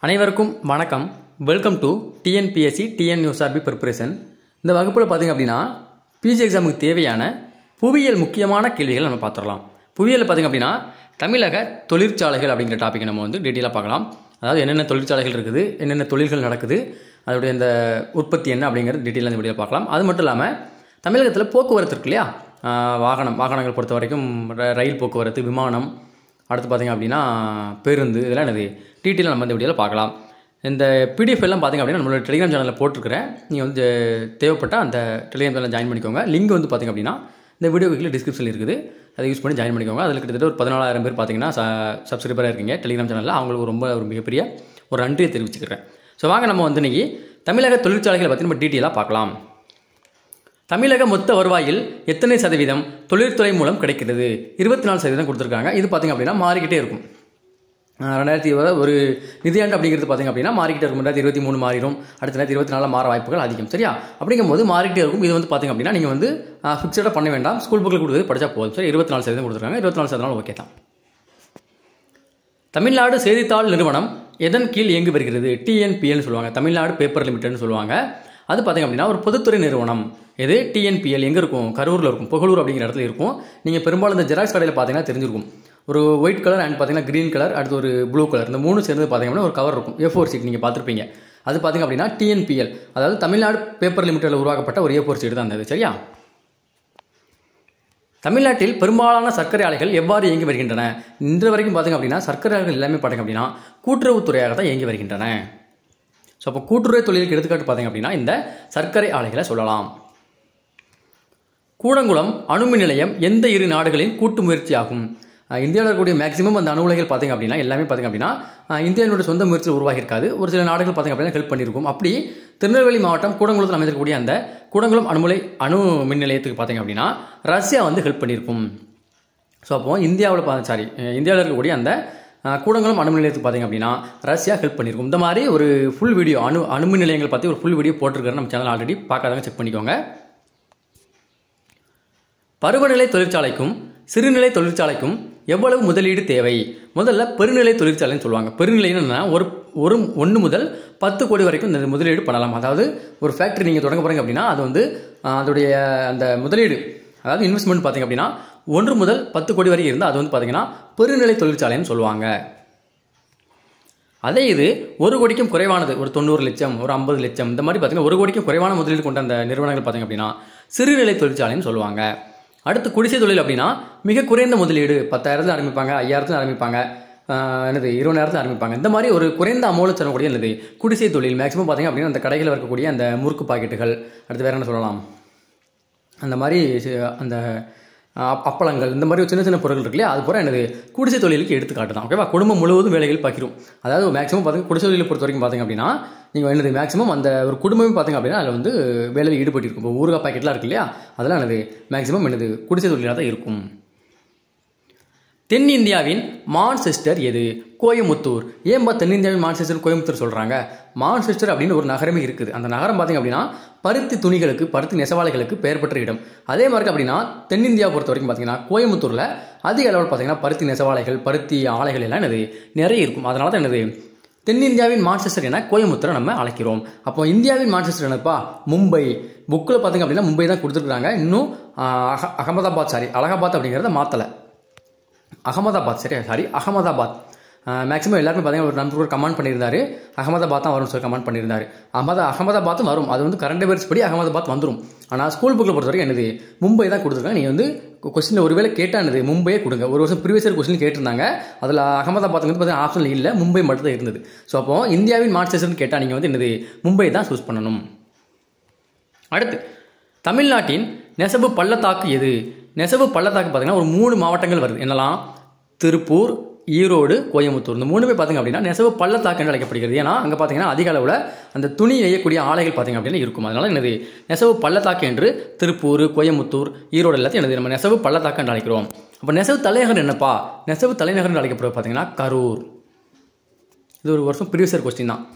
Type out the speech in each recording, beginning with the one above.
அனைவருக்கும் வணக்கம் welcome to TNPSC TN USRB preparation இந்த வகுப்பில் பார்த்தீங்க அப்படின்னா பிஜி எக்ஸாமுக்கு தேவையான புவியியல் முக்கியமான கேள்விகள் நம்ம பார்த்துடலாம் புவியியல் பார்த்தீங்க அப்படின்னா தமிழக தொழிற்சாலைகள் அப்படிங்கிற டாப்பிக்கை நம்ம வந்து டீட்டெயிலாக பார்க்கலாம் அதாவது என்னென்ன தொழிற்சாலைகள் இருக்குது என்னென்ன தொழில்கள் நடக்குது அதோடைய இந்த உற்பத்தி என்ன அப்படிங்கிறது டீட்டெயிலாக இந்த வீடியோ பார்க்கலாம் அது மட்டும் இல்லாமல் தமிழகத்தில் போக்குவரத்து இருக்கு இல்லையா ஆஹ் வாகனம் வாகனங்கள் பொறுத்த வரைக்கும் ர- ரயில் போக்குவரத்து விமானம் அடுத்து பார்த்தீங்க அப்படின்னா பேருந்து இதெல்லாம் என்னது டீட்டெயிலாக நம்ம இந்த வீடியோவில் பார்க்கலாம் இந்த பிடிஎஃப் எல்லாம் பார்த்தீங்க அப்படின்னா நம்மளோட டெலிகிராம் சேனலில் போட்டிருக்கிறேன் நீங்கள் வந்து தேவைப்பட்டால் அந்த டெலிகிராம் சேனலில் ஜாயின் பண்ணிக்கோங்க லிங்க் வந்து பார்த்தீங்க அப்படின்னா இந்த வீடியோ கீழே டிஸ்கிரிப்ஷனில் இருக்குது அதை யூஸ் பண்ணி ஜாயின் பண்ணிக்கோங்க அதில் கிட்டத்தட்ட ஒரு பதினாலாயிரம் பேர் பார்த்தீங்கன்னா சப்ஸ்கிரைபராக இருக்கீங்க டெலிகிராம் சேனலில் அவங்களுக்கு ரொம்ப ஒரு மிகப்பெரிய ஒரு நன்றியை தெரிவிச்சுக்கிறேன் ஸோ வாங்க நம்ம வந்து இன்னைக்கு தமிழக தொழிற்சாலைகளை பற்றி நம்ம டீட்டெயிலாக பார்க்கலாம் தமிழக மொத்த வருவாயில் எத்தனை சதவீதம் தொழில்துறை மூலம் கிடைக்கிறது இருபத்தி நாலு சதவீதம் கொடுத்துருக்காங்க இது பார்த்திங்க அப்படின்னா மாறிக்கிட்டே இருக்கும் ஆஹ் ரெண்டாயிரத்தி இருபது ஒரு நிதியாண்டு அப்படிங்கிறது பார்த்திங்க அப்படின்னா மாறிக்கிட்டே இருக்கும் ரெண்டாயிரத்தி இருபத்தி மூணு மாறிடும் அடுத்த ரெண்டாயிரத்தி இருபத்தி நாலில் மாற வாய்ப்புகள் அதிகம் சரியா அப்படிங்கும்போது மாறிக்கிட்டே இருக்கும் இது வந்து பார்த்திங்க அப்படின்னா நீங்கள் வந்து ஃபிக்ஸடாக பண்ண வேண்டாம் ஸ்கூல் புக்கில் கொடுத்தது படித்தா போதும் சரி இருபத்தி நாலு சதவீதம் கொடுத்துருக்காங்க இருபத்தி நாலு சதவீதம் ஓகே தான் தமிழ்நாடு செய்தித்தாள் நிறுவனம் எதன் கீழ் இயங்கி வருகிறது டிஎன்பிஎல்னு சொல்லுவாங்க தமிழ்நாடு பேப்பர் லிமிடெட்னு சொல்லுவாங்க அது பார்த்தீங்க அப்படின்னா ஒரு பொதுத்துறை நிறுவனம் இது டிஎன்பிஎல் எங்கே இருக்கும் கரூரில் இருக்கும் புகழூர் அப்படிங்கிற இடத்துல இருக்கும் நீங்கள் பெரும்பாலும் இந்த ஜெராக்ஸ் கடையில் பார்த்தீங்கன்னா தெரிஞ்சிருக்கும் ஒரு ஒயிட் கலர் அண்ட் பார்த்தீங்கன்னா க்ரீன் கலர் அடுத்து ஒரு ப்ளூ கலர் இந்த மூணு சேர்ந்து பார்த்தீங்க அப்படின்னா ஒரு கவர் இருக்கும் ஏ ஃபோர் சீட் நீங்கள் பார்த்துருப்பீங்க அது பார்த்தீங்க அப்படின்னா டிஎன்பிஎல் அதாவது தமிழ்நாடு பேப்பர் லிமிடெடில் உருவாக்கப்பட்ட ஒரு ஏ ஃபோர் சீட் தான் அந்த சரியா தமிழ்நாட்டில் பெரும்பாலான சர்க்கரை ஆலைகள் எவ்வாறு இயங்கி வருகின்றன இன்று வரைக்கும் பார்த்தீங்க அப்படின்னா சர்க்கரை ஆலைகள் எல்லாமே பார்த்தீங்க அப்படின்னா கூட்டுறவுத்துறையாக தான் இயங்கி வருகின்றன ஸோ அப்போ கூட்டுறவு தொழிலுக்கு எடுத்துக்காட்டு பார்த்தீங்க அப்படின்னா இந்த சர்க்கரை ஆலைகளை சொல்லலாம் கூடங்குளம் அணுமின் நிலையம் எந்த இரு நாடுகளின் கூட்டு முயற்சியாகும் அஹ் இந்தியாவில் இருக்கக்கூடிய மேக்ஸிமம் அந்த அணு உலைகள் பார்த்தீங்க அப்படின்னா எல்லாமே பார்த்தீங்க அப்படின்னா அஹ் இந்தியாவினுடைய சொந்த முயற்சியில் உருவாகியிருக்காது ஒரு சில நாடுகள் பார்த்தீங்க அப்படின்னா ஹெல்ப் பண்ணியிருக்கும் அப்படி திருநெல்வேலி மாவட்டம் கூடங்குளத்தில் அமைந்திருக்கக்கூடிய அந்த கூடங்குளம் அணுமுலை அணு மின் நிலையத்துக்கு பார்த்தீங்க அப்படின்னா ரஷ்யா வந்து ஹெல்ப் பண்ணியிருக்கும் ஸோ அப்போ இந்தியாவில் பா சாரி இந்தியாவில் இருக்கக்கூடிய அந்த அஹ், கூடங்குளம் அணுமின் நிலையத்துக்கு பார்த்தீங்க அப்படின்னா ரஷ்யா ஹெல்ப் பண்ணியிருக்கும் இந்த மாதிரி ஒரு ஃபுல் வீடியோ அணு அணுமின் நிலையங்கள் பற்றி ஒரு ஃபுல் வீடியோ போட்டிருக்காரு நம்ம சேனல் ஆல்ரெடி பார்க்காதவங்க செக் பண்ணிக்கோங்க பருவநிலை தொழிற்சாலைக்கும் சிறுநிலை தொழிற்சாலைக்கும் எவ்வளவு முதலீடு தேவை முதல்ல பெருநிலை தொழிற்சாலைன்னு சொல்லுவாங்க பெருநிலைன்னு என்னன்னா ஒரு ஒரு ஒன்று முதல் பத்து கோடி வரைக்கும் இந்த முதலீடு பண்ணலாம் அதாவது ஒரு ஃபேக்ட்ரி நீங்கள் தொடங்க போகிறீங்க அப்படின்னா அது வந்து ஆஹ், அதோடைய அந்த முதலீடு அதாவது இன்வெஸ்ட்மெண்ட் பார்த்தீங்க அப்படின்னா ஒன்று முதல் பத்து கோடி வரைக்கும் இருந்தால் அது வந்து பார்த்தீங்கன்னா பெருநிலை தொழிற்சாலைன்னு சொல்லுவாங்க அதே இது ஒரு கோடிக்கும் குறைவானது ஒரு தொண்ணூறு லட்சம் ஒரு ஐம்பது லட்சம் இந்த மாதிரி பார்த்தீங்கன்னா ஒரு கோடிக்கும் குறைவான முதலீடு கொண்ட அந்த நிறுவனங்கள் பார்த்தீங்க அப்படின்னா சிறுநிலை தொழிற்சாலைன்னு சொல்லுவாங்க அடுத்து குடிசை தொழில் அப்படின்னா மிக குறைந்த முதலீடு பத்தாயிரத்துல ஆரம்பிப்பாங்க ஐயாயிரத்துல ஆரம்பிப்பாங்க ஆஹ் என்னது இருபதாயிரத்துல ஆரம்பிப்பாங்க இந்த மாதிரி ஒரு குறைந்த அமௌண்ட் சொல்லக்கூடிய என்னது குடிசை தொழில் மேக்ஸிமம் பார்த்தீங்க அப்படின்னா அந்த கடைகளில் இருக்கக்கூடிய அந்த முறுக்கு பாக்கெட்டுகள் அடுத்து வேற என்ன சொல்லலாம் அந்த மாதிரி சி- அந்த அப்- அப்பளங்கள் இந்த மாதிரி சின்ன சின்ன பொருட்கள் இருக்கு இல்லையா அது பூரா என்னது குடிசை தொழிலுக்கு எடுத்துக்காட்டு தான் ஓகேவா குடும்பம் முழுவதும் வேலைகள் பார்க்கிறோம் அதாவது மேக்ஸிமம் பார்த்தீங்க குடிசை தொழிலை பொறுத்த வரைக்கும் பார்த்தீங்க அப்படின்னா நீங்கள் என்னது மேக்ஸிமம் அந்த ஒரு குடும்பமே பார்த்தீங்க அப்படின்னா அதில் வந்து வேலையில் ஈடுபட்டிருக்கும் இப்போ ஊறுகாய் பாக்கெட்லாம் இருக்கு இல்லையா அதெல்லாம் என்னது மேக்ஸிமம் என்னது குடிசை தொழிலாக தான் இருக்கும் தென்னிந்தியாவின் மான்செஸ்டர் எது கோயமுத்தூர் ஏன்பா தென்னிந்தியாவின் மான்செஸ்டர் கோயம்புத்தூர் சொல்கிறாங்க மான்செஸ்டர் அப்படின்னு ஒரு நகரமே இருக்குது அந்த நகரம் பார்த்தீங்க அப்படின்னா பருத்தி துணிகளுக்கு பருத்தி நெசவாலைகளுக்கு பெயர் பெற்ற இடம் அதே மாதிரி அப்படின்னா தென்னிந்தியா பொறுத்த வரைக்கும் பார்த்தீங்கன்னா கோயம்புத்தூரில் அதிக அளவில் பார்த்தீங்கன்னா பருத்தி நெசவாலைகள் பருத்தி ஆலைகள் எல்லாம் என்னது நிறைய இருக்கும் அதனால தான் என்னது தென்னிந்தியாவின் மான்செஸ்டர் என கோயம்புத்தூரை நம்ம அழைக்கிறோம் அப்போ இந்தியாவின் மான்செஸ்டர் என்னப்பா மும்பை புக்கில் பார்த்தீங்க அப்படின்னா மும்பை தான் கொடுத்துருக்காங்க இன்னும் ஆஹ், அக அகமதாபாத் சாரி அலகாபாத் அப்படிங்கிறத மாற்றலை அகமதாபாத் சரியா சாரி அகமதாபாத் மேக்ஸிமம் எல்லாருமே பார்த்தீங்கன்னா ஒரு நண்பர் கமெண்ட் பண்ணியிருந்தாரு அகமதாபாத் தான் வரும்னு சொல்லி கமெண்ட் பண்ணியிருந்தாரு அகமதா அகமதாபாத்தும் வரும் அது வந்து கரண்ட் அஃபேர்ஸ் படி அகமதாபாத் வந்துடும் ஆனால் ஸ்கூல் புக்கில் பொறுத்த வரைக்கும் என்னது மும்பை தான் கொடுத்துருக்காங்க நீங்கள் வந்து கொஸ்டின் ஒருவேளை கேட்டால் என்னது மும்பையே கொடுங்க ஒரு வருஷம் ப்ரீவியஸ் இயர் கொஸ்டின் கேட்டிருந்தாங்க அதில் அகமதாபாத் வந்து பார்த்தீங்கன்னா ஆப்ஷன் இல்லை மும்பை மட்டும் தான் இருந்தது ஸோ அப்போ இந்தியாவின் மார்ச்சஸ்ன்னு கேட்டால் நீங்கள் வந்து என்னது மும்பை தான் சூஸ் பண்ணணும் அடுத்து தமிழ்நாட்டின் நெசவு பள்ளத்தாக்கு எது நெசவு பள்ளத்தாக்கு பார்த்தீங்கன்னா ஒரு மூணு மாவட்டங்கள் வருது என்னலாம் திருப்பூர் ஈரோடு கோயம்புத்தூர் இந்த மூணுமே பார்த்தீங்க அப்படின்னா நெசவு பள்ளத்தாக்கு என்று அழைக்கப்படுகிறது ஏன்னா அங்கே பார்த்தீங்கன்னா அதிக அளவில் அந்த துணி நெய்யக்கூடிய ஆலைகள் பார்த்தீங்க அப்படின்னா இருக்கும் அதனால என்னது நெசவு பள்ளத்தாக்கு என்று திருப்பூர் கோயம்புத்தூர் ஈரோடு எல்லாத்தையும் என்னது நம்ம நெசவு பள்ளத்தாக்கு என்று அழைக்கிறோம் அப்போ நெசவு தலைநகர் என்னப்பா நெசவு தலைநகர் என்று அழைக்கப்படுவது பார்த்தீங்கன்னா கரூர் இது ஒரு வருஷம் ப்ரீவியஸ் கொஸ்டின் தான்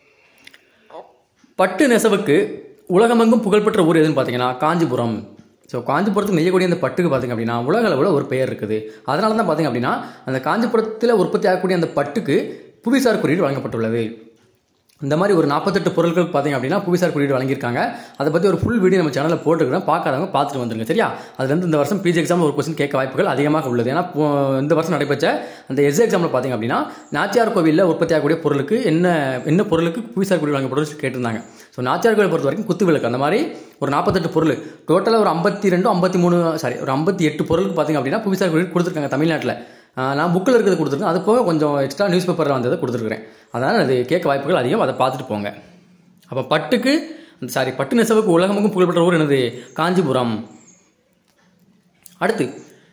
பட்டு நெசவுக்கு உலகமெங்கும் புகழ்பெற்ற ஊர் எதுன்னு பார்த்தீங்கன்னா காஞ்சிபுரம் ஸோ காஞ்சிபுரத்துக்கு நெய்யக்கூடிய அந்த பட்டுக்கு பார்த்தீங்க அப்படின்னா உலக அளவில் ஒரு பெயர் இருக்குது அதனால தான் பார்த்தீங்க அப்படின்னா அந்த காஞ்சிபுரத்தில் உற்பத்தி ஆகக்கூடிய அந்த பட்டுக்கு புவிசார் குறியீடு வழங்கப்பட்டுள்ளது இந்த மாதிரி ஒரு நாற்பத்தெட்டு பொருட்கள் பார்த்தீங்க அப்படின்னா புவிசார் குறியீடு வழங்கியிருக்காங்க அதை பற்றி ஒரு ஃபுல் வீடியோ நம்ம சேனலில் போட்டுருக்கிறோம் பார்க்காதவங்க பார்த்துட்டு வந்துருங்க சரியா அதுலேருந்து இந்த வருஷம் பிஜி எக்ஸாம் ஒரு கொஸ்டின் கேட்க வாய்ப்புகள் அதிகமாக உள்ளது ஏன்னா போ- இந்த வருஷம் நடைபெற்ற அந்த எஸ் எக்ஸாமில் பார்த்தீங்க அப்படின்னா நாச்சியார் கோவிலில் உற்பத்தி ஆகக்கூடிய பொருளுக்கு என்ன என்ன பொருளுக்கு புவிசார் குறியீடு வழங்கப்படும் கேட்டிருந்தாங்க ஸோ நாச்சியார் கோவில் பொறுத்த வரைக்கும் குத்து விளக்கு அந்த மாதிரி ஒரு நாற்பத்தெட்டு பொருள் டோட்டலாக ஒரு ஐம்பத்தி ரெண்டு ஐம்பத்தி மூணு சாரி ஒரு ஐம்பத்தி எட்டு பொருளுக்கு பார்த்தீங்க அப்படின்னா புவிசார் குறியீடு கொடுத்துருக்காங்க தமிழ்நாட்டில் ஆஹ் நான் புக்கில் இருக்கிறது கொடுத்துருக்கேன் அது போக கொஞ்சம் எக்ஸ்ட்ரா நியூஸ் பேப்பரில் வந்ததை கொடுத்துருக்குறேன் அதனால் அது கேட்க வாய்ப்புகள் அதிகம் அதை பார்த்துட்டு போங்க அப்போ பட்டுக்கு சாரி பட்டு நெசவுக்கு உலகமுக்கும் புகழ்பெற்ற ஊர் என்னது காஞ்சிபுரம் அடுத்து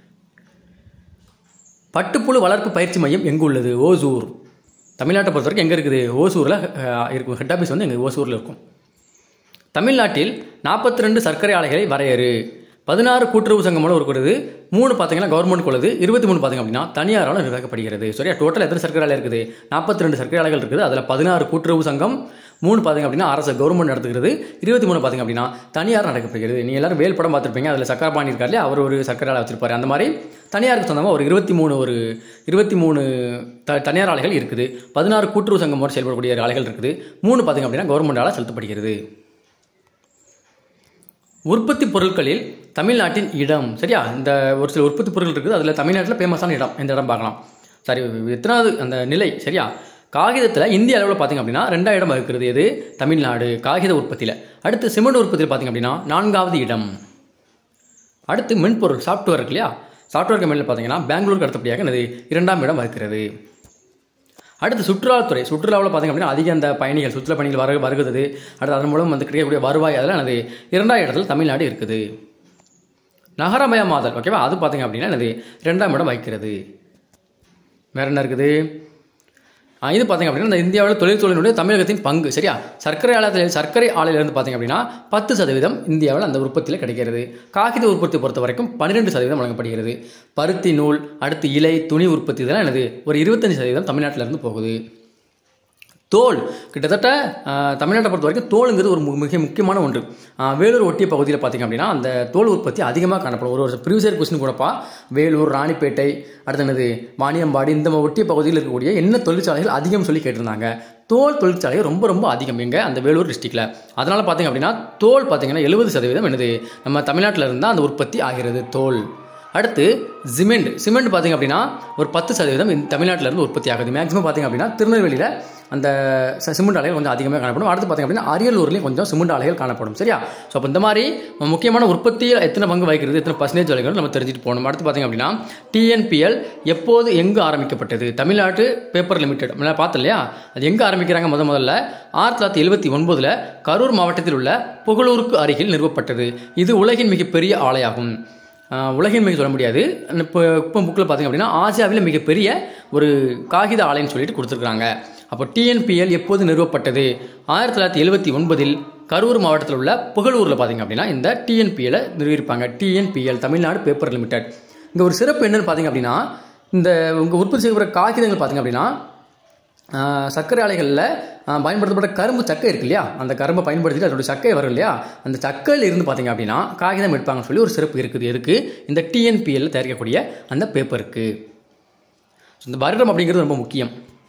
பட்டுப்புழு வளர்ப்பு பயிற்சி மையம் எங்கு உள்ளது ஓசூர் தமிழ்நாட்டை பொறுத்த வரைக்கும் எங்கே இருக்குது ஓசூரில் அஹ், இருக்கும் ஹெட் ஆஃபீஸ் வந்து எங்கள் ஓசூரில் இருக்கும் தமிழ்நாட்டில் நாற்பத்தி ரெண்டு சர்க்கரை ஆலைகளை வரையறு பதினாறு கூட்டுறவு சங்கமோட இருக்கிறது மூணு பார்த்தீங்கன்னா கவர்மெண்ட் உள்ளது இருபத்தி மூணு பார்த்தீங்க அப்படின்னா தனியாரால் நிர்வகிக்கப்படுகிறது சரியா டோட்டல் எத்தனை சர்க்கரை ஆலை இருக்குது நாற்பத்தி ரெண்டு சர்க்கரை ஆலைகள் இருக்குது அதில் பதினாறு கூட்டுறவு சங்கம் மூணு பார்த்தீங்க அப்படின்னா அரசு கவர்மெண்ட் நடத்துகிறது இருபத்தி மூணு பார்த்தீங்க அப்படின்னா தனியார் நடக்கப்படுகிறது நீ எல்லாரும் வேல் படம் பார்த்துருப்பீங்க அதில் சக்கரபாணி இருக்காரு இல்லையா, அவர் ஒரு சர்க்கரை ஆலை வச்சிருப்பாரு அந்த மாதிரி தனியாருக்கு சொந்தமாக ஒரு இருபத்தி மூணு ஒரு இருபத்தி மூணு த தனியார் ஆலைகள் இருக்குது பதினாறு கூட்டுறவு சங்கம் மூலம் செயல்படக்கூடிய ஆலைகள் இருக்குது மூணு பார்த்தீங்க அப்படின்னா கவர்மெண்டால் செலுத்தப்படுகிறது உற்பத்தி பொருட்களில் தமிழ்நாட்டின் இடம் சரியா இந்த ஒரு சில உற்பத்தி பொருட்கள் இருக்குது அதில் தமிழ்நாட்டில் ஃபேமஸான இடம் இந்த இடம் பார்க்கலாம் சரி எத்தனாவது அந்த நிலை சரியா காகிதத்தில் இந்திய அளவில் பார்த்தீங்க அப்படின்னா ரெண்டாவது இடம் இருக்கிறது எது தமிழ்நாடு காகித உற்பத்தியில் அடுத்து சிமெண்ட் உற்பத்தியில் பார்த்தீங்க அப்படின்னா நான்காவது இடம் அடுத்து மென்பொருள் சாஃப்ட்வேர் இருக்கு இல்லையா சாஃப்ட்வேர் கம்பெனியில் பார்த்தீங்கன்னா பெங்களூருக்கு அடுத்தபடியாக என்னது இரண்டாம் இடம் இருக்கிறது அடுத்து சுற்றுலாத்துறை சுற்றுலாவில் பார்த்தீங்க அப்படின்னா அதிக அந்த பயணிகள் சுற்றுலா பயணிகள் வர வருகிறது அடுத்து அதன் மூலம் வந்து கிடைக்கக்கூடிய வருவாய் அதெல்லாம் என்னது இரண்டாம் இடத்துல தமிழ்நாடு இருக்குது நகரமயமாதல் ஓகேவா அது பார்த்தீங்க அப்படின்னா என்னது ரெண்டாம் இடம் வைக்கிறது வேற என்ன இருக்குது ஆ, இது பார்த்தீங்க அப்படின்னா இந்த இந்தியாவில் தொழில்துறையினுடைய தமிழகத்தின் பங்கு சரியா சர்க்கரை ஆலையில் சர்க்கரை ஆலையிலிருந்து பார்த்தீங்க அப்படின்னா பத்து சதவீதம் இந்தியாவில் அந்த உற்பத்தியில் கிடைக்கிறது காகித உற்பத்தி பொறுத்த வரைக்கும் பன்னிரெண்டு சதவீதம் வழங்கப்படுகிறது பருத்தி நூல் அடுத்து இலை துணி உற்பத்தி இதெல்லாம் என்னது ஒரு இருபத்தஞ்சு சதவீதம் தமிழ்நாட்டில இருந்து போகுது தோல் கிட்டத்தட்ட ஆஹ், தமிழ்நாட்டை பொறுத்த வரைக்கும் தோலுங்கிறது ஒரு மு- மிக முக்கியமான ஒன்று ஆஹ், வேலூர் ஒட்டிய பகுதியில் பார்த்தீங்க அப்படின்னா அந்த தோல் உற்பத்தி அதிகமாக காணப்படும் ஒரு ஒரு ப்ரீவியர் கொஸ்டின் கூடப்பா வேலூர் ராணிப்பேட்டை அடுத்து என்னது வாணியம்பாடி இந்த மா- ஒட்டிய பகுதியில் இருக்கக்கூடிய என்ன தொழிற்சாலைகள் அதிகம் சொல்லி கேட்டிருந்தாங்க தோல் தொழிற்சாலைகள் ரொம்ப ரொம்ப அதிகம் எங்க அந்த வேலூர் டிஸ்ட்ரிக்ட்ல அதனால பார்த்தீங்க அப்படின்னா தோல் பார்த்தீங்கன்னா எழுபது சதவீதம் என்னது நம்ம தமிழ்நாட்டில் இருந்தால் அந்த உற்பத்தி ஆகிறது தோல் அடுத்து சிமெண்ட் சிமெண்ட் பார்த்தீங்க அப்படின்னா ஒரு பத்து சதவீதம் இந்த தமிழ்நாட்டில இருந்து உற்பத்தி ஆகுது மேக்ஸிமம் பார்த்தீங்க அப்படின்னா திருநெல்வேலியில் அந்த ச- சிமெண்ட் ஆலைகள் கொஞ்சம் அதிகமாக காணப்படும் அடுத்து பார்த்தீங்க அப்படின்னா அரியலூர்லேயும் கொஞ்சம் சிமெண்ட் ஆலைகள் காணப்படும் சரியா ஸோ அப்போ இந்த மாதிரி முக்கியமான உற்பத்தியில் எத்தனை பங்கு வகிக்கிறது எத்தனை பர்சன்டேஜ் வரைக்கும் நம்ம தெரிஞ்சுட்டு போகணும் அடுத்து பார்த்தீங்க அப்படின்னா டிஎன்பிஎல் எப்போது எங்கு ஆரம்பிக்கப்பட்டது தமிழ்நாட்டு பேப்பர் லிமிடெட் நான் பார்த்தேன் இல்லையா அது எங்கே ஆரம்பிக்கிறாங்க முத முதல்ல ஆயிரத்தி தொள்ளாயிரத்தி எழுபத்தி ஒன்பதில் கரூர் மாவட்டத்தில் உள்ள புகழூருக்கு அருகில் நிறுவப்பட்டது இது உலகின் மிகப்பெரிய ஆலையாகும் ஆஹ் உலகின் மிக சொல்ல முடியாது இப்போ இப்போ புக்கில் பார்த்தீங்க அப்படின்னா ஆசியாவில் மிகப்பெரிய ஒரு காகித ஆலைன்னு சொல்லிட்டு கொடுத்துருக்காங்க அப்போ டிஎன்பிஎல் எப்போது நிறுவப்பட்டது ஆயிரத்தி தொள்ளாயிரத்தி எழுபத்தி ஒன்பதில் கரூர் மாவட்டத்தில் உள்ள புகழூரில் பார்த்தீங்க அப்படின்னா இந்த டிஎன்பிஎலை நிறுவியிருப்பாங்க டிஎன்பிஎல் தமிழ்நாடு பேப்பர் லிமிடெட் இங்கே ஒரு சிறப்பு என்னன்னு பார்த்தீங்க அப்படின்னா இந்த உங்கள் உற்பத்தி செய்யப்படுற காகிதங்கள் பார்த்தீங்க அப்படின்னா ஆஹ் சர்க்கரை ஆலைகளில் ஆஹ் பயன்படுத்தப்பட்ட கரும்பு சக்கை இருக்கு இல்லையா அந்த கரும்பை பயன்படுத்திட்டு அதோட சக்கை வரும் இல்லையா அந்த சக்கையில் இருந்து பார்த்தீங்க அப்படின்னா காகிதம் எடுப்பாங்கன்னு சொல்லி ஒரு சிறப்பு இருக்குது எதுக்கு இந்த டிஎன்பிஎல் தயாரிக்கக்கூடிய அந்த பேப்பருக்கு So, இந்த வருடம் அப்படிங்கிறது ரொம்ப முக்கியம்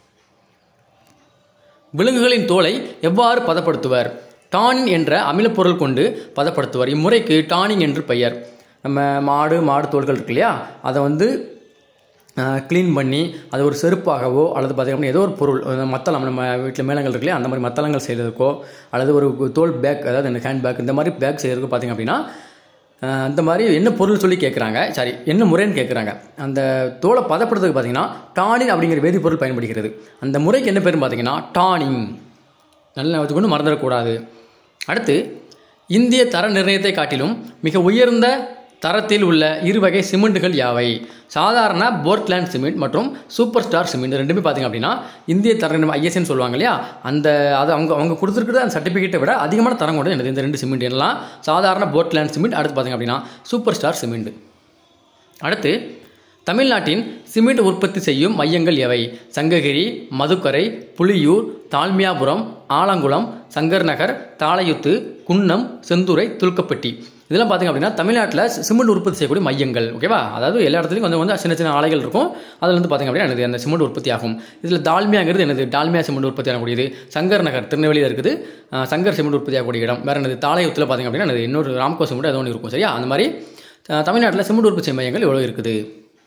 விலங்குகளின் தோலை எவ்வாறு பதப்படுத்துவர் டானின் என்ற அமிலப்பொருள் கொண்டு பதப்படுத்துவர் இம்முறைக்கு டானிங் என்று பெயர் நம்ம மாடு மாடு தோல்கள் இருக்கு இல்லையா அதை வந்து க்ளீன் பண்ணி அது ஒரு செருப்பாகவோ அல்லது பார்த்தீங்கன்னா ஏதோ ஒரு பொருள் அஹ் மத்தளம் நம்ம வீட்டில் மேளங்கள் இருக்கு இல்லையா அந்த மாதிரி மத்தளங்கள் செய்கிறதுக்கோ அல்லது ஒரு தோல் பேக் அதாவது இந்த ஹேண்ட் பேக் இந்த மாதிரி பேக் செய்கிறதுக்கு பார்த்தீங்க அப்படின்னா அஹ் அந்த மாதிரி என்ன பொருள் சொல்லி கேட்குறாங்க சாரி என்ன முறைன்னு கேட்குறாங்க அந்த தோலை பதப்படுறதுக்கு பார்த்தீங்கன்னா டானின் அப்படிங்கிற வேதிப்பொருள் பயன்படுகிறது அந்த முறைக்கு என்ன பேருன்னு பார்த்தீங்கன்னா டானிங் நல்லா வச்சுக்கொண்டு மறந்துடக்கூடாது அடுத்து இந்திய தர நிர்ணயத்தை காட்டிலும் மிக உயர்ந்த தரத்தில் உள்ள இரு வகை சிமெண்ட்டுகள் யாவை சாதாரண போர்ட்லேண்ட் சிமெண்ட் மற்றும் சூப்பர் ஸ்டார் சிமெண்ட் ரெண்டுமே பார்த்தீங்க அப்படின்னா இந்திய தர நிர்ணயம் ஐஎஸ்என்னு சொல்லுவாங்க இல்லையா அந்த அது அவங்க அவங்க கொடுத்துருக்குற அந்த சர்டிஃபிகேட்டை விட அதிகமான தரம் கொண்டது என்னது இந்த ரெண்டு சிமெண்ட் எல்லாம் சாதாரண போர்ட்லேண்ட் சிமெண்ட் அடுத்து பார்த்தீங்க அப்படின்னா சூப்பர் ஸ்டார் சிமெண்ட் அடுத்து தமிழ்நாட்டின் சிமெண்ட் உற்பத்தி செய்யும் மையங்கள் எவை சங்ககிரி மதுக்கரை புலியூர் தாழ்மியாபுரம் ஆலங்குளம் சங்கர் நகர் தாளையுத்து குன்னம் செந்துறை துல்கப்பட்டி இதெல்லாம் பார்த்தீங்க அப்படின்னா தமிழ்நாட்டில் சிமெண்ட் உற்பத்தி செய்யக்கூடிய மையங்கள் ஓகேவா அதாவது எல்லா இடத்துலையும் கொஞ்சம் கொஞ்சம் சின்ன சின்ன ஆலைகள் இருக்கும் அதில் வந்து பார்த்தீங்க அப்படின்னா எனது அந்த சிமெண்ட் உற்பத்தி ஆகும் இதில் டால்மியாங்கிறது எனது டால்மியா சிமெண்ட் உற்பத்தி ஆகக்கூடியது சங்கர் நகர் திருநெல்வேலியில் இருக்குது அஹ், சங்கர் சிமெண்ட் உற்பத்தி ஆகக்கூடிய இடம் வேறு எனது தாளையத்தில் பார்த்தீங்க அப்படின்னா எனது இன்னொரு ராம்கோ சிமெண்ட் அது ஒன்று இருக்கும் சரியா அந்த மாதிரி அஹ், தமிழ்நாட்டில் சிமெண்ட் உற்பத்தி மையங்கள் எவ்வளோ இருக்குது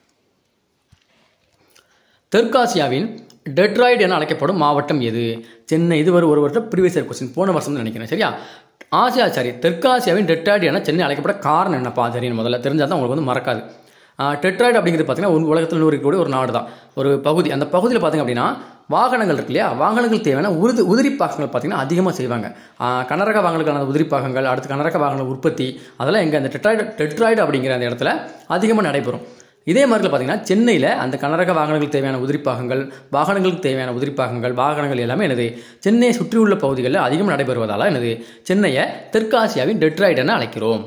தெற்காசியாவின் டெட்ராய்டு என அழைக்கப்படும் மாவட்டம் எது சென்னை இது ஒரு ஒரு வருஷம் ப்ரீவியஸ் இயர் கொஸ்டின் போன வருஷம் நினைக்கிறேன் சரியா ஆசியா சாரி தெற்காசியாவின் டெட்ராய்டு என சென்னை அழைக்கப்பட காரணம் என்னப்பா தெரியும் முதல்ல தெரிஞ்சால் தான் உங்களுக்கு வந்து மறக்காது டெட்ராய்டு அப்படிங்கிறது பார்த்தீங்கன்னா உன் உலகத்தில் நூறு இருக்கக்கூடிய ஒரு நாடு தான் ஒரு பகுதி அந்த பகுதியில் பார்த்தீங்க அப்படின்னா வாகனங்கள் இருக்கு இல்லையா வாகனங்கள் தேவையான உருது உதிரி பாகங்கள் பார்த்தீங்கன்னா அதிகமாக செய்வாங்க ஆஹ் கனரக வாகனங்களுக்கான உதிரி பாகங்கள் அடுத்து கனரக வாகன உற்பத்தி அதெல்லாம் எங்கே அந்த டெட்ராய்டு டெட்ராய்டு அப்படிங்கிற அந்த இடத்துல அதிகமாக நடைபெறும் இதே மாதிரி பார்த்தீங்கன்னா சென்னையில் அந்த கனரக வாகனங்களுக்கு தேவையான உதிரிப்பாகங்கள் வாகனங்களுக்கு தேவையான உதிரிப்பாகங்கள் வாகனங்கள் எல்லாமே எனது சென்னையை சுற்றியுள்ள பகுதிகளில் அதிகம் நடைபெறுவதால் எனது சென்னையை தெற்காசியாவின் டெட்ராய்டு என அழைக்கிறோம்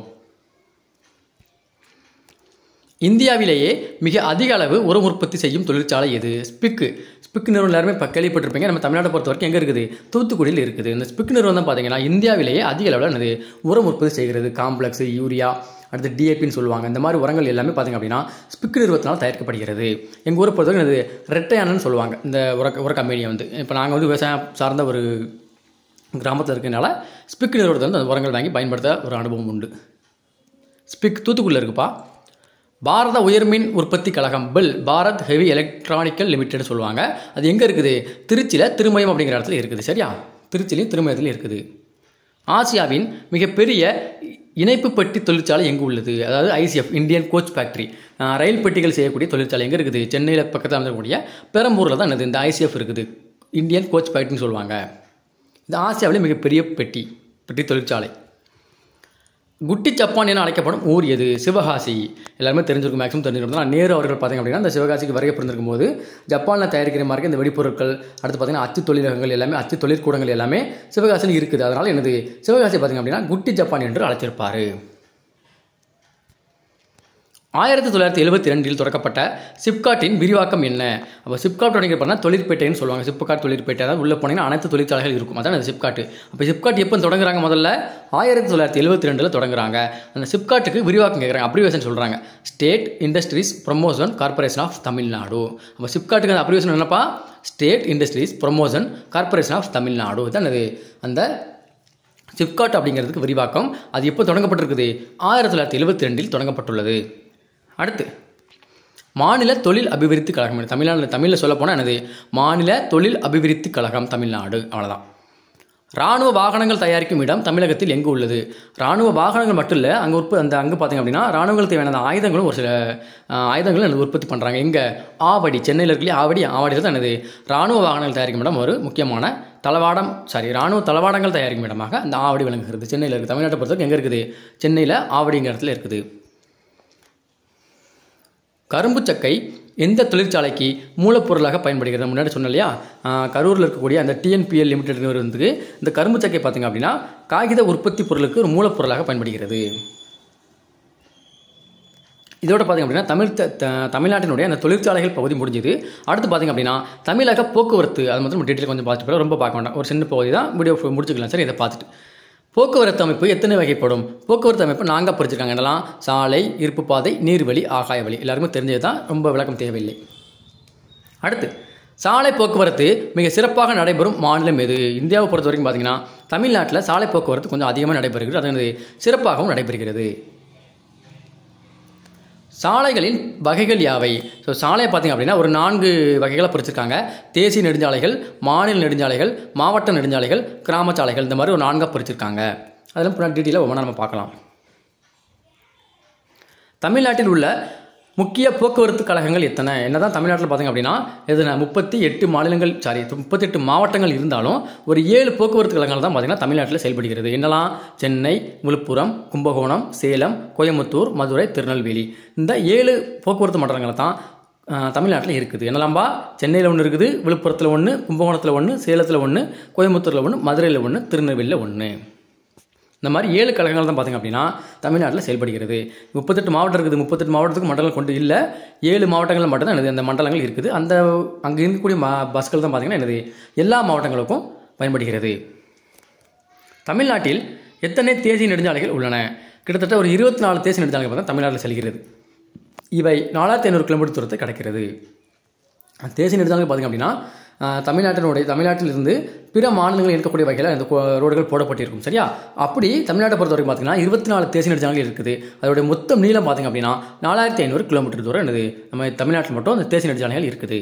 இந்தியாவிலேயே மிக அதிக அளவு உரம் உற்பத்தி செய்யும் தொழிற்சாலை எது ஸ்பிக்கு ஸ்பிக் நிறுவனம் எல்லாருமே இப்போ கேள்விப்பட்டிருப்பீங்க நம்ம தமிழ்நாட்டை பொறுத்த வரைக்கும் எங்கே இருக்குது தூத்துக்குடியில் இருக்குது இந்த ஸ்பிக் நிறுவனம் தான் பார்த்தீங்கன்னா இந்தியாவிலேயே அதிக அளவில் என்னது உரம் உற்பத்தி செய்கிறது காம்ப்ளெக்ஸ் யூரியா அடுத்து டிஏபின்னு சொல்லுவாங்க இந்த மாதிரி உரங்கள் எல்லாமே பார்த்தீங்க அப்படின்னா ஸ்பிக் நிறுவனத்தினால் தயாரிக்கப்படுகிறது எங்கள் ஊரை பொறுத்தவரைக்கும் இது ரெட்டையானன்னு சொல்லுவாங்க இந்த உர உர கம்பெனியை வந்து இப்போ நாங்கள் வந்து விவசாயம் சார்ந்த ஒரு கிராமத்தில் இருக்கனால ஸ்பிக் நிறுவனத்தில் வந்து அந்த உரங்கள் வாங்கி பயன்படுத்த ஒரு அனுபவம் உண்டு ஸ்பிக் தூத்துக்குடியில் இருக்குப்பா பாரத உயர்மின் உற்பத்தி கழகம் BHEL Bharat heavy electronical limited சொல்லுவாங்க அது எங்கே இருக்குது திருச்சியில் திருமயம் அப்படிங்கிற இடத்துல இருக்குது சரியா திருச்சிலையும் திருமயத்துலையும் இருக்குது ஆசியாவின் மிகப்பெரிய இணைப்பு பெட்டி தொழிற்சாலை எங்கே உள்ளது அதாவது ஐசிஎஃப் இந்தியன் கோச் ஃபேக்ட்ரி ரயில் பெட்டிகள் செய்யக்கூடிய தொழிற்சாலை எங்கே இருக்குது சென்னையில் பக்கத்தில் இருக்கக்கூடிய பெரம்பூரில் தான் என்னது இந்த ஐசிஎஃப் இருக்குது இந்தியன் கோச் ஃபேக்ட்ரின்னு சொல்லுவாங்க இது ஆசியாவிலே மிகப்பெரிய பெட்டி பெட்டி தொழிற்சாலை குட்டி ஜப்பான் என அழைக்கப்படும் ஊர் எது சிவகாசி எல்லாருமே தெரிஞ்சிருக்கும் மேக்ஸிமம் தெரிஞ்சிருக்கும் நேரு அவர்கள் பார்த்தீங்க அப்படின்னா இந்த சிவகாசிக்கு வருகை பிறந்திருக்கும் போது ஜப்பானில் தயாரிக்கிற மாதிரி இந்த வெடிப்பொருட்கள் அடுத்து பார்த்தீங்கன்னா அச்சு தொழிலகங்கள் எல்லாமே அச்சு தொழிற்கூடங்கள் எல்லாமே சிவகாசியில் இருக்குது அதனால் எனது சிவகாசி பார்த்தீங்க அப்படின்னா குட்டி ஜப்பான் என்று அழைச்சிருப்பார் ஆயிரத்தி தொள்ளாயிரத்தி எழுபத்தி ரெண்டில் தொடக்கப்பட்ட சிப்காட்டின் விரிவாக்கம் என்ன அப்போ சிப்காட் அப்படிங்கிற பார்த்தா தொழிற்பேட்டைன்னு சொல்லுவாங்க சிப்காட் தொழிற்பேட்டை அதாவது உள்ளே போனீங்கன்னா அனைத்து தொழிற்சாலைகள் இருக்கும் அதான் அந்த சிப்காட் அப்போ சிப்காட் எப்போ தொடங்குறாங்க முதல்ல ஆயிரத்தி தொள்ளாயிரத்தி எழுபத்தி ரெண்டில் தொடங்குறாங்க அந்த சிப்காட்டுக்கு விரிவாக்கம் கேட்குறாங்க அப்ரிவேஷன் சொல்கிறாங்க state industries promotion corporation of Tamil Nadu அப்போ சிப்காட்டுக்கு அந்த அப்ரிவேஷன் என்னப்பா state industries promotion corporation of Tamil Nadu தான் அது அந்த சிப்காட் அப்படிங்கிறதுக்கு விரிவாக்கம் அது எப்போ தொடங்கப்பட்டிருக்குது ஆயிரத்தி தொள்ளாயிரத்தி எழுபத்தி ரெண்டில் தொடங்கப்பட்டுள்ளது அடுத்து மாநில தொழில் அபிவிருத்தி கழகம் தமிழ்நாடு தமிழில் சொல்ல போனால் என்னது மாநில தொழில் அபிவிருத்தி கழகம் தமிழ்நாடு அவ்வளோதான் ராணுவ வாகனங்கள் தயாரிக்கும் இடம் தமிழகத்தில் எங்கே உள்ளது ராணுவ வாகனங்கள் மட்டும் இல்லை அங்கே உற்ப அந்த அங்கே பார்த்தீங்க அப்படின்னா ராணுவங்களுக்கு தேவையான அந்த ஆயுதங்களும் ஒரு சில ஆஹ், ஆயுதங்களும் எனக்கு உற்பத்தி பண்ணுறாங்க எங்கே ஆவடி சென்னையில் இருக்கலையே ஆவடி ஆவடியில் தான் என்னது ராணுவ வாகனங்கள் தயாரிக்கும் இடம் ஒரு முக்கியமான தளவாடம் சாரி ராணுவ தளவாடங்கள் தயாரிக்கும் இடமாக அந்த ஆவடி விளங்குகிறது சென்னையில் இருக்குது தமிழ்நாட்டை பொறுத்தவரைக்கும் எங்கே இருக்குது சென்னையில் ஆவடிங்கிற இடத்துல இருக்குது கரும்பு சக்கை எந்த தொழிற்சாலைக்கு மூலப்பொருளாக பயன்படுகிறது முன்னாடி சொன்னேன் இல்லையா ஆஹ், கரூரில் இருக்கக்கூடிய அந்த டிஎன்பிஎல் லிமிடெட் நிறுவனத்துக்கு இந்த கரும்பு சக்கை பார்த்தீங்க அப்படின்னா காகித உற்பத்தி பொருளுக்கு ஒரு மூலப்பொருளாக பயன்படுகிறது இதோட பார்த்தீங்க அப்படின்னா தமிழ் த- த- தமிழ்நாட்டினுடைய அந்த தொழிற்சாலைகள் பகுதி முடிஞ்சுது அடுத்து பார்த்தீங்க அப்படின்னா தமிழக போக்குவரத்து அது மட்டும் டீட்டெயில் கொஞ்சம் பார்த்துட்டு போகலாம். ரொம்ப பார்க்க வேண்டாம் ஒரு சின்ன பகுதி தான் வீடியோ முடிச்சுக்கலாம் சார் இதை பார்த்துட்டு போக்குவரத்து அமைப்பு எத்தனை வகைப்படும் போக்குவரத்து அமைப்பு நாங்கள் பிரிச்சிருக்காங்க என்னலாம் சாலை இருப்பு பாதை நீர்வழி ஆகாய வழி எல்லாருமே தெரிஞ்சது தான் ரொம்ப விளக்கம் தேவையில்லை அடுத்து சாலை போக்குவரத்து மிக சிறப்பாக நடைபெறும் மாநிலம் எது இந்தியாவை பொறுத்த வரைக்கும் பார்த்தீங்கன்னா தமிழ்நாட்டில் சாலை போக்குவரத்து கொஞ்சம் அதிகமாக நடைபெறுகிறது அது வந்து சிறப்பாகவும் நடைபெறுகிறது சாலைகளின் வகைகள் யாவை ஸோ சாலை பார்த்தீங்க அப்படின்னா ஒரு நான்கு வகைகளாக பிரிச்சிருக்காங்க தேசிய நெடுஞ்சாலைகள் மாநில நெடுஞ்சாலைகள் மாவட்ட நெடுஞ்சாலைகள் கிராம சாலைகள் இந்த மாதிரி ஒரு நான்காக பிரிச்சிருக்காங்க அதெல்லாம் பின்னாடி டீட்டெயிலாக ஒவ்வொன்றா நம்ம பார்க்கலாம் தமிழ்நாட்டில் உள்ள முக்கிய போக்குவரத்து கழகங்கள் எத்தனை என்னதான் தமிழ்நாட்டில் பார்த்தீங்க அப்படின்னா எதுனா முப்பத்தி எட்டு மாநிலங்கள் சாரி முப்பத்தெட்டு மாவட்டங்கள் இருந்தாலும் ஒரு ஏழு போக்குவரத்து கழகங்கள் தான் பார்த்தீங்கன்னா தமிழ்நாட்டில் செயல்படுகிறது என்னலாம் சென்னை விழுப்புரம் கும்பகோணம் சேலம் கோயம்புத்தூர் மதுரை திருநெல்வேலி இந்த ஏழு போக்குவரத்து மண்டலங்கள் தான் ஆஹ், தமிழ்நாட்டில் இருக்குது என்னலாம்பா சென்னையில் ஒன்று இருக்குது விழுப்புரத்தில் ஒன்று கும்பகோணத்தில் ஒன்று சேலத்தில் ஒன்று கோயம்புத்தூரில் ஒன்று மதுரையில் ஒன்று திருநெல்வேலியில் ஒன்று இந்த மாதிரி ஏழு கழகங்கள் தான் பார்த்திங்க அப்படின்னா தமிழ்நாட்டில் செயல்படுகிறது முப்பத்தெட்டு மாவட்டம் இருக்குது முப்பத்தெட்டு மாவட்டத்துக்கு மண்டலம் கொண்டு இல்லை ஏழு மாவட்டங்களில் மட்டும்தான் எனது அந்த மண்டலங்கள் இருக்குது அந்த அங்கே இருக்கக்கூடிய மா பஸ்கள் தான் பார்த்திங்கன்னா எனது எல்லா மாவட்டங்களுக்கும் பயன்படுகிறது தமிழ்நாட்டில் எத்தனை தேசிய நெடுஞ்சாலைகள் உள்ளன கிட்டத்தட்ட ஒரு இருபத்தி நாலு தேசிய நெடுஞ்சாலைகள் பார்த்தா தமிழ்நாட்டில் செல்கிறது இவை நாலாயிரத்தி ஐநூறு கிலோமீட்டர் தூரத்தை கிடைக்கிறது தேசிய நெடுஞ்சாலை பார்த்திங்க அப்படின்னா ஆஹ், தமிழ்நாட்டினுடைய தமிழ்நாட்டிலிருந்து பிற மாநிலங்கள் இருக்கக்கூடிய வகையில் அந்த கோ- ரோடுகள் போடப்பட்டிருக்கும் சரியா அப்படி தமிழ்நாட்டை பொறுத்த வரைக்கும் பார்த்தீங்கன்னா இருபத்தி நாலு தேசிய நெடுஞ்சாலைகள் இருக்குது அதோடைய மொத்தம் நீளம் பார்த்திங்க அப்படின்னா நாலாயிரத்தி ஐநூறு கிலோமீட்டர் தூரம் என்னது நம்ம தமிழ்நாட்டில் மட்டும் அந்த தேசிய நெடுஞ்சாலைகள் இருக்குது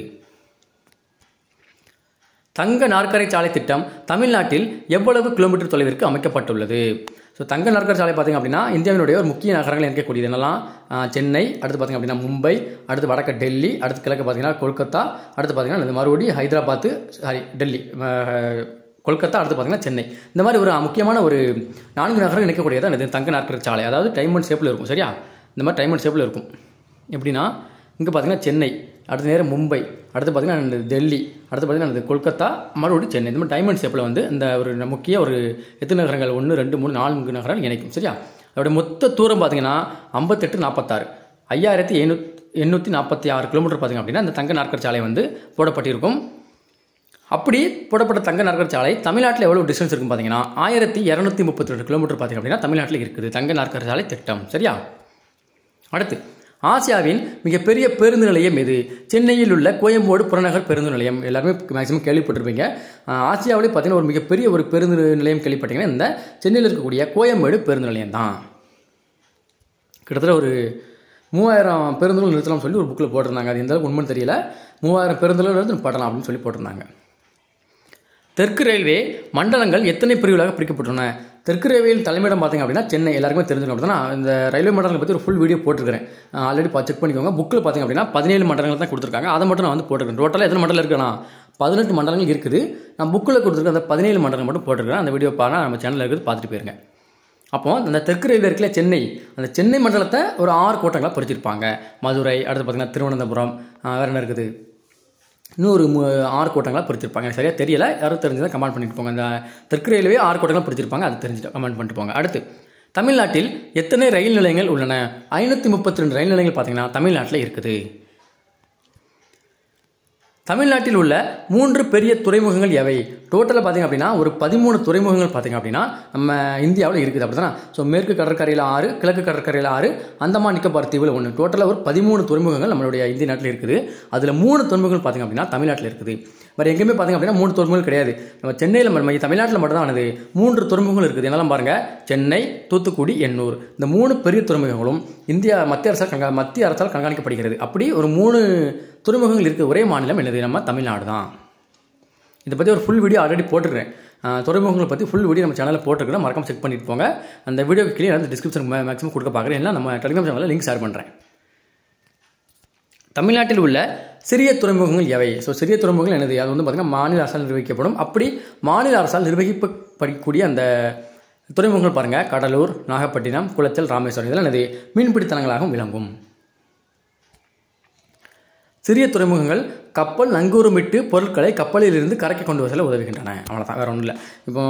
தங்க நாற்கரை சாலை திட்டம் தமிழ்நாட்டில் எவ்வளவு கிலோமீட்டர் தொலைவிற்கு அமைக்கப்பட்டுள்ளது ஸோ தங்க நாற்கரை சாலை பார்த்திங்க அப்படின்னா இந்தியாவினுடைய ஒரு முக்கிய நகரங்கள் இருக்கக்கூடியது என்னெல்லாம் ஆஹ், சென்னை அடுத்து பார்த்திங்க அப்படின்னா மும்பை அடுத்து வடக்கு டெல்லி அடுத்து கிழக்கு பார்த்திங்கன்னா கொல்கத்தா அடுத்து பார்த்திங்கன்னா இந்த மறுபடியும் ஹைதராபாத்து சாரி டெல்லி ஆஹ், கொல்கத்தா அடுத்து பார்த்திங்கன்னா சென்னை இந்த மாதிரி ஒரு முக்கியமான ஒரு நான்கு நகரங்கள் இணைக்கக்கூடியது இது தங்க நாற்கரை சாலை அதாவது டைமண்ட் ஷேப்பில் இருக்கும் சரியா இந்த மாதிரி டைமண்ட் ஷேப்பில் இருக்கும் எப்படின்னா இங்கே பார்த்தீங்கன்னா சென்னை அடுத்த நேரம் மும்பை அடுத்து பார்த்தீங்கன்னா இந்த டெல்லி அடுத்து பார்த்தீங்கன்னா இந்த கொல்கத்தா மறுபடியும் சென்னை இந்த மாதிரி டைமண்ட் ஷேப்பில் வந்து இந்த ஒரு முக்கிய ஒரு எத்தனை நகரங்கள் ஒன்று ரெண்டு மூணு நான்கு நகரங்கள் இணைக்கும் சரியா அதோட மொத்த தூரம் பார்த்தீங்கன்னா ஐம்பத்தெட்டு நாற்பத்தாறு ஐயாயிரத்தி எண்ணூத் எண்ணூற்றி நாற்பத்தி ஆறு கிலோமீட்டர் பார்த்தீங்க அப்படின்னா இந்த தங்க நாற்கர் சாலை வந்து போடப்பட்டிருக்கும் அப்படி போடப்பட்ட தங்க நாற்கர் சாலை தமிழ்நாட்டில் எவ்வளோ டிஸ்டன்ஸ் இருக்கும் பார்த்தீங்கன்னா ஆயிரத்தி இரநூத்தி முப்பத்தி ரெண்டு கிலோமீட்டர் பார்த்தீங்க அப்படின்னா தமிழ்நாட்டில் இருக்குது தங்க நாற்கர் சாலை திட்டம் சரியா அடுத்து ஆசியாவின் மிகப்பெரிய பேருந்து நிலையம் எது சென்னையில் உள்ள கோயம்போடு புறநகர் பேருந்து நிலையம் எல்லாருமே மேக்ஸிமம் கேள்விப்பட்டிருப்பீங்க ஆஹ் ஆசியாவிலே பார்த்தீங்கன்னா ஒரு மிகப்பெரிய ஒரு பேருந்து நிலையம் கேள்விப்பட்டீங்கன்னா இந்த சென்னையில் இருக்கக்கூடிய கோயம்பேடு பேருந்து நிலையம் தான் கிட்டத்தட்ட ஒரு மூவாயிரம் பேருந்துகள் நிறுத்தலாம்னு சொல்லி ஒரு புக்கில் போட்டிருந்தாங்க அது எந்த அளவுக்கு உண்மைன்னு தெரியல மூவாயிரம் பேருந்துகள் நிறுத்தி படலாம் அப்படின்னு சொல்லி போட்டிருந்தாங்க தெற்கு ரயில்வே மண்டலங்கள் எத்தனை பிரிவுகளாக பிரிக்கப்பட்டுள்ளன தெற்கு ரயில்வேயில் தலைமையிடம் பார்த்தீங்க அப்படின்னா சென்னை எல்லாருக்குமே தெரிஞ்சுக்கணும் அப்படின்னா நான் இந்த ரயில்வே மண்டலங்களை பற்றி ஒரு ஃபுல் வீடியோ போட்டிருக்கிறேன் ஆல்ரெடி செக் பண்ணிக்கோங்க புக்கில் பார்த்தீங்க அப்படின்னா பதினேழு மண்டலங்கள் தான் கொடுத்துருக்காங்க அதை மட்டும் நான் வந்து போட்டிருக்கேன் டோட்டலாக எத்தனை மண்டலம் இருக்குன்னா பதினெட்டு மண்டலங்கள் இருக்குது நான் புக்கில் கொடுத்துருக்க அந்த பதினேழு மண்டலம் மட்டும் போட்டிருக்கேன் அந்த வீடியோ பாருங்க நம்ம சேனலில் இருக்குது பார்த்துட்டு போயிருங்க அப்போ அந்த தெற்கு ரயில்வே இருக்குல்ல சென்னை அந்த சென்னை மண்டலத்தை ஒரு ஆறு கோட்டங்களாக பிரிச்சிருப்பாங்க மதுரை அடுத்து பார்த்தீங்கன்னா திருவனந்தபுரம் ஆஹ் வேற என்ன இருக்குது இன்னொரு மு- ஆறு கோட்டங்களாக பிரிச்சிருப்பாங்க எனக்கு சரியாக தெரியல யாரும் தெரிஞ்சதை கமெண்ட் பண்ணிட்டு போங்க அந்த தெற்கு ரயில்வே ஆறு கோட்டங்களாக பிரிச்சிருப்பாங்க அது தெரிஞ்சுட்டு கமெண்ட் பண்ணிட்டு போங்க அடுத்து தமிழ்நாட்டில் எத்தனை ரயில் நிலையங்கள் உள்ளன ஐநூற்றி முப்பத்தி ரெண்டு ரயில் நிலையங்கள் பார்த்தீங்கன்னா தமிழ்நாட்டில் இருக்குது தமிழ்நாட்டில் உள்ள மூன்று பெரிய துறைமுகங்கள் எவை டோட்டலாக பார்த்தீங்க அப்படின்னா ஒரு பதிமூணு துறைமுகங்கள் பார்த்தீங்க அப்படின்னா நம்ம இந்தியாவில் இருக்குது அப்படிதானே ஸோ மேற்கு கடற்கரையில் ஆறு கிழக்கு கடற்கரையில் ஆறு அந்தமான் நிக்கோபார் தீவில் ஒன்று டோட்டலாக ஒரு பதிமூணு துறைமுகங்கள் நம்மளுடைய இந்திய நாட்டில் இருக்குது அதில் மூணு துறைமுகங்கள் பார்த்தீங்க அப்படின்னா தமிழ்நாட்டில் இருக்குது வேறு எங்கேயுமே பார்த்தீங்க அப்படின்னா மூணு துறைமுகங்கள் கிடையாது நம்ம சென்னையில் நம்ம தமிழ்நாட்டில் மட்டும் தான் ஆனது மூன்று துறைமுகங்கள் இருக்குது என்னெல்லாம் பாருங்க சென்னை தூத்துக்குடி எண்ணூர் இந்த மூணு பெரிய துறைமுகங்களும் இந்தியா மத்திய அரசால் கண்கா மத்திய அரசால் கண்காணிக்கப்படுகிறது அப்படி ஒரு மூணு துறைமுகங்கள் இருக்க ஒரே மாநிலம் என்னது நம்ம தமிழ்நாடு தான் இதை பற்றி ஒரு ஃபுல் வீடியோ ஆல்ரெடி போட்டிருக்கிறேன் ஆஹ் துறைமுகங்களை பற்றி ஃபுல் வீடியோ நம்ம சேனலில் போட்டிருக்கிறேன் மறக்காம செக் பண்ணிட்டு போங்க அந்த வீடியோக்கு கீழே அந்த டிஸ்கிரிப்ஷன் மேக்ஸிமம் கொடுக்க பார்க்குறேன் இல்லை நம்ம டெலிகிராம் சேனலில் லிங்க் ஷேர் பண்ணுறேன் தமிழ்நாட்டில் உள்ள சிறிய துறைமுகங்கள் எவை ஸோ சிறிய துறைமுகங்கள் என்னது அது வந்து பார்த்திங்கன்னா மாநில அரசால் நிர்வகிக்கப்படும் அப்படி மாநில அரசால் நிர்வகிக்கப்படக்கூடிய அந்த துறைமுகங்கள் பாருங்கள் கடலூர் நாகப்பட்டினம் குளச்சல் ராமேஸ்வரம் இதெல்லாம் என்னது மீன்பிடி தலங்களாகவும் விளங்கும் சிறிய துறைமுகங்கள் கப்பல் நங்கூரமிட்டு பொருட்களை கப்பலில் இருந்து கரைக்கு கொண்டு வர உதவுகின்றன அவ்வளோதான் வேற ஒன்றும் இல்லை இப்போ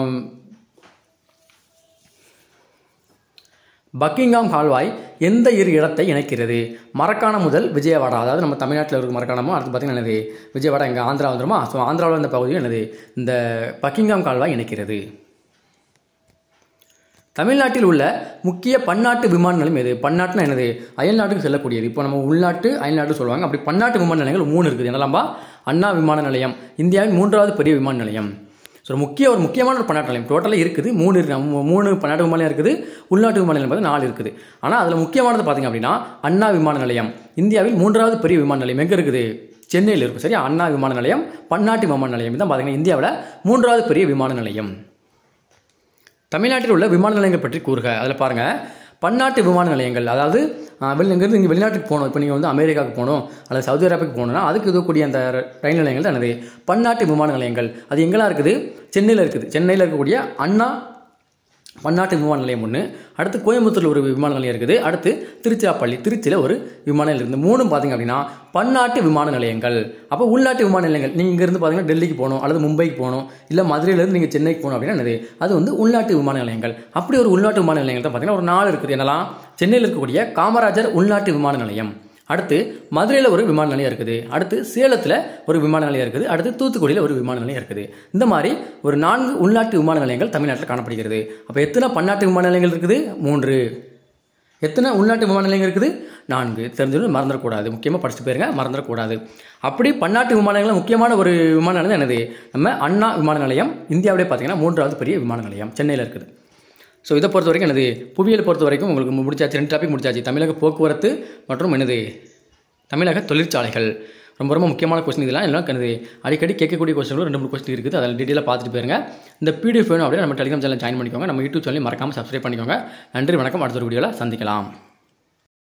பக்கிங்காம் கால்வாய் எந்த இரு இடத்தை இணைக்கிறது மரக்காணம் முதல் விஜயவாடா அதாவது நம்ம தமிழ்நாட்டில் இருக்க மரக்காணமோ அடுத்து பார்த்தீங்கன்னா என்னது விஜயவாடா எங்கள் ஆந்திரா வந்துருமா ஸோ ஆந்திராவில் இந்த பகுதியும் என்னது இந்த பக்கிங்காம் கால்வாய் இணைக்கிறது தமிழ்நாட்டில் உள்ள முக்கிய பன்னாட்டு விமான நிலையம் எது பன்னாட்டுனா என்னது அயல் நாட்டுக்கு செல்லக்கூடியது இப்போ நம்ம உள்நாட்டு அயல்நாட்டு சொல்லுவாங்க அப்படி பன்னாட்டு விமான நிலையங்கள் மூணு இருக்குது என்னலாம்பா அண்ணா விமான நிலையம் இந்தியாவின் மூன்றாவது பெரிய விமான நிலையம் ஸோ முக்கிய ஒரு முக்கியமான ஒரு பன்னாட்டு நிலையம் டோட்டலாக இருக்குது மூணு இருக்கு மூ- மூணு பன்னாட்டு விமான நிலையம் இருக்குது உள்நாட்டு விமான நிலையம் பார்த்து நாலு இருக்குது ஆனால் அதில் முக்கியமானது பார்த்தீங்க அப்படின்னா அண்ணா விமான நிலையம் இந்தியாவில் மூன்றாவது பெரிய விமான நிலையம் எங்கே இருக்குது சென்னையில் இருக்கும் சரியா அண்ணா விமான நிலையம் பன்னாட்டு விமான நிலையம் தான் பார்த்தீங்கன்னா இந்தியாவில் மூன்றாவது பெரிய விமான நிலையம் தமிழ்நாட்டில் உள்ள விமான நிலையங்கள் பற்றி கூறுக அதில் பாருங்க பன்னாட்டு விமான நிலையங்கள் அதாவது ஆஹ், வெளி இங்கேருந்து நீங்கள் வெளிநாட்டுக்கு போகணும் இப்போ நீங்கள் வந்து அமெரிக்காவுக்கு போகணும் அல்லது சவுதி அரேபியாவுக்கு போகணும்னா அதுக்கு இருக்கக்கூடிய அந்த ரயில் நிலையங்கள் தான் என்னது பன்னாட்டு விமான நிலையங்கள் அது எங்கெல்லாம் இருக்குது சென்னையில் இருக்குது சென்னையில் இருக்கக்கூடிய அண்ணா பன்னாட்டு விமான நிலையம் ஒன்று அடுத்து கோயம்புத்தூரில் ஒரு விமான நிலையம் இருக்குது அடுத்து திருச்சிராப்பள்ளி திருச்சியில் ஒரு விமான நிலையம் இருக்குது மூணும் பார்த்தீங்க அப்படின்னா பன்னாட்டு விமான நிலையங்கள் அப்போ உள்நாட்டு விமான நிலையங்கள் நீங்கள் இங்கேருந்து பார்த்தீங்கன்னா டெல்லிக்கு போகணும் அல்லது மும்பைக்கு போகணும் இல்லை மதுரையிலேருந்து நீங்கள் சென்னைக்கு போகணும் அப்படின்னா என்னது அது வந்து உள்நாட்டு விமான நிலையங்கள் அப்படி ஒரு உள்நாட்டு விமான நிலையங்கள் தான் பார்த்தீங்கன்னா ஒரு நாலு இருக்குது என்னலாம் சென்னையில் இருக்கக்கூடிய காமராஜர் உள்நாட்டு விமான நிலையம் அடுத்து மதுரையில் ஒரு விமான நிலையம் இருக்குது அடுத்து சேலத்தில் ஒரு விமான நிலையம் இருக்குது அடுத்து தூத்துக்குடியில் ஒரு விமான நிலையம் இருக்குது இந்த மாதிரி ஒரு நான்கு உள்நாட்டு விமான நிலையங்கள் தமிழ்நாட்டில் காணப்படுகிறது அப்போ எத்தனை பன்னாட்டு விமான நிலையங்கள் இருக்குது மூன்று எத்தனை உள்நாட்டு விமான நிலையங்கள் இருக்குது நான்கு தெரிஞ்சது மறந்துடக்கூடாது முக்கியமாக படிச்சுட்டு போயிருங்க மறந்துடக்கூடாது அப்படி பன்னாட்டு விமான நிலையம் முக்கியமான ஒரு விமான நிலையம் என்னது நம்ம அண்ணா விமான நிலையம் இந்தியாவிலே பார்த்தீங்கன்னா மூன்றாவது பெரிய விமான நிலையம் சென்னையில் இருக்குது ஸோ இதை பொறுத்த வரைக்கும் எனது புவியியல் பொறுத்த வரைக்கும் உங்களுக்கு முடிச்சாச்சு ரெண்டு டாபிக் முடிச்சாச்சு தமிழக போக்குவரத்து மற்றும் எனது தமிழக தொழிற்சாலைகள் ரொம்ப ரொம்ப முக்கியமான கொஸ்டின் இதெல்லாம் எல்லாம் எனது அடிக்கடி கேட்கக்கூடிய கொஸ்டின்களும் ரெண்டு மூணு கொஸ்டின் இருக்குது அதில் டீட்டெயிலாக பார்த்துட்டு போயிருங்க இந்த பிடிஎஃப் வேணும் அப்படியே நம்ம டெலிகிராம் சேனல் ஜாயின் பண்ணிக்கோங்க நம்ம யூடியூப் சேனல் மறக்காமல் சப்ஸ்கிரைப் பண்ணிக்கோங்க நன்றி வணக்கம் அடுத்த ஒரு வீடியோவில் சந்திக்கலாம்